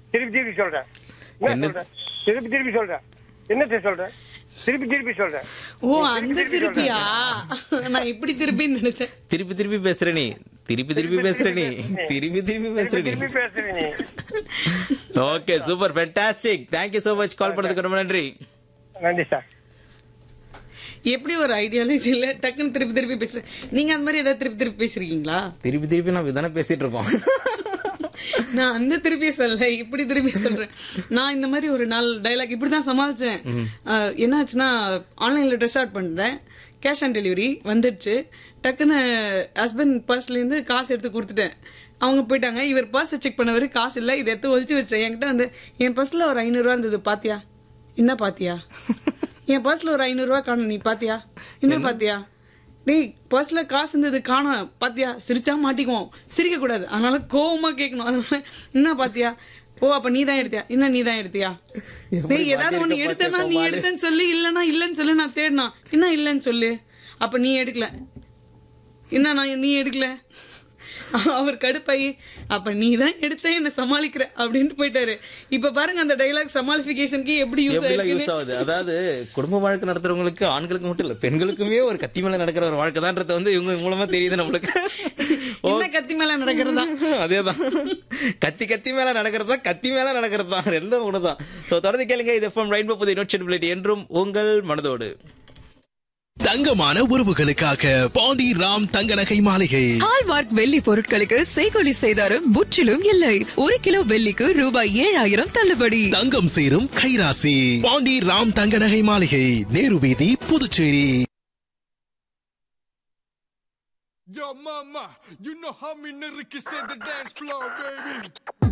திருப்பி திருப்பி சொல்றேன் என்ன என்ன? சொல்றேன் திருப்பி திருப்பி சொல்றேன் என்னத்தை சொல்றேன் திருப்பி திருப்பி சொல்றேன் ஓ அந்த திருப்பியா நான் இப்படி திருப்பின்னு நினைச்சேன் திருப்பி திருப்பி பேசுற நீ திருப்பி திருப்பி பேசுற நீ திருப்பி திருப்பி பேசுற நீ திருப்பி பேசுறேன் நீ okay super fantastic thank you so much call பண்ணதுக்கு ரொம்ப நன்றி நன்றி சார் எப்படி ஒரு ஐடியாலஜி இல்ல டக்குன்னு திருப்பி திருப்பி பேசுறேன் நீங்க அந்த மாதிரி ஏதாவது திருப்பி திருப்பி பேசுறீங்களா திருப்பி திருப்பி நம்ம இதானே பேசிட்டு இருப்போம் நான் அந்த திருப்பி சொல்லல இப்படி திருப்பி சொல்றேன் நான் இந்த மாதிரி ஒரு நாள் டைலாக் இப்படிதான் சமாளிச்சேன் அஹ், என்னாச்சுன்னா ஆன்லைன்ல ட்ரெஸ் ஆர்ட் பண்றேன் கேஷ் ஆன் டெலிவரி வந்துடுச்சு டக்குன்னு ஹஸ்பண்ட் பர்ஸ்ல இருந்து காசு எடுத்து கொடுத்துட்டேன் அவங்க போயிட்டாங்க இவர் பர்ஸ் செக் பண்ணவர் காசு இல்ல இதை எடுத்து ஒழிச்சு வச்சிட்டேன் என்கிட்ட வந்து என் பர்ஸ்ல ஒரு ஐநூறு ரூபா இருந்தது பாத்தியா என்ன பாத்தியா என் பர்ஸ்ல ஒரு ஐநூறு ரூபா காணும் நீ பாத்தியா என்ன பாத்தியா டேய் பர்ஸ்ல காசு இருந்தது காணோம் பாத்தியா சிரிச்சா மாட்டிக்குவோம் சிரிக்க கூடாது அதனால கோவமா கேட்கணும் அதனால என்ன பாத்தியா ஓ அப்ப நீ தான் எடுத்தியா என்ன நீ தான் எடுத்தியா டேய் ஏதாவது ஒண்ணு எடுத்தேன்னா நீ எடுத்தேன்னு சொல்லி இல்லனா இல்லன்னு சொல்லி நான் தேடினா என்ன இல்லன்னு சொல்லு அப்ப நீ எடுக்கல என்ன நான் நீ எடுக்கல அவர் கடுப்பாயி அப்ப நீ தான் எடுத்த என்ன சமாளிக்கிற அப்படின்ட்டு போயிட்டாரு இப்ப பாருங்க அந்த டைலாக் சமாளிபிகேஷனுக்கு எப்படி யூஸ் எப்படிலாம் யூஸ் ஆயிருக்கு ஆகுது அதாவது குடும்ப வாழ்க்கை நடத்துறவங்களுக்கு ஆண்களுக்கு மட்டும் இல்ல பெண்களுக்குமே ஒரு கத்தி மேல நடக்கிற ஒரு வாழ்க்கை தான்றது வந்து இவங்க மூலமா தெரியுது நம்மளுக்கு என்ன கத்தி மேல நடக்கிறதா அதேதான் கத்தி கத்தி மேல நடக்கிறது தான் கத்தி மேல நடக்கிறது தான் ரெண்டும் ஒண்ணுதான் சோ தொடர்ந்து கேளுங்க இது எஃப்எம் ரெயின்போ புது நோட்சபிலிட்டி என்றும் உங்கள் மனதோடு தங்கமான உறவுகளுக்காக பாண்டி ராம் தங்க நகை மாளிகை ஹால்மார்க் வெள்ளி பொருட்களுக்கு செய்கொலி செய்தாரும் முற்றிலும் இல்லை ஒரு கிலோ வெள்ளிக்கு ரூபாய் ஏழாயிரம் தள்ளுபடி தங்கம் சேரும் கைராசி பாண்டி ராம் தங்க நகை மாளிகை நேரு வீதி Puducherry Yo, mama, you know how me niggas in the dance floor, baby.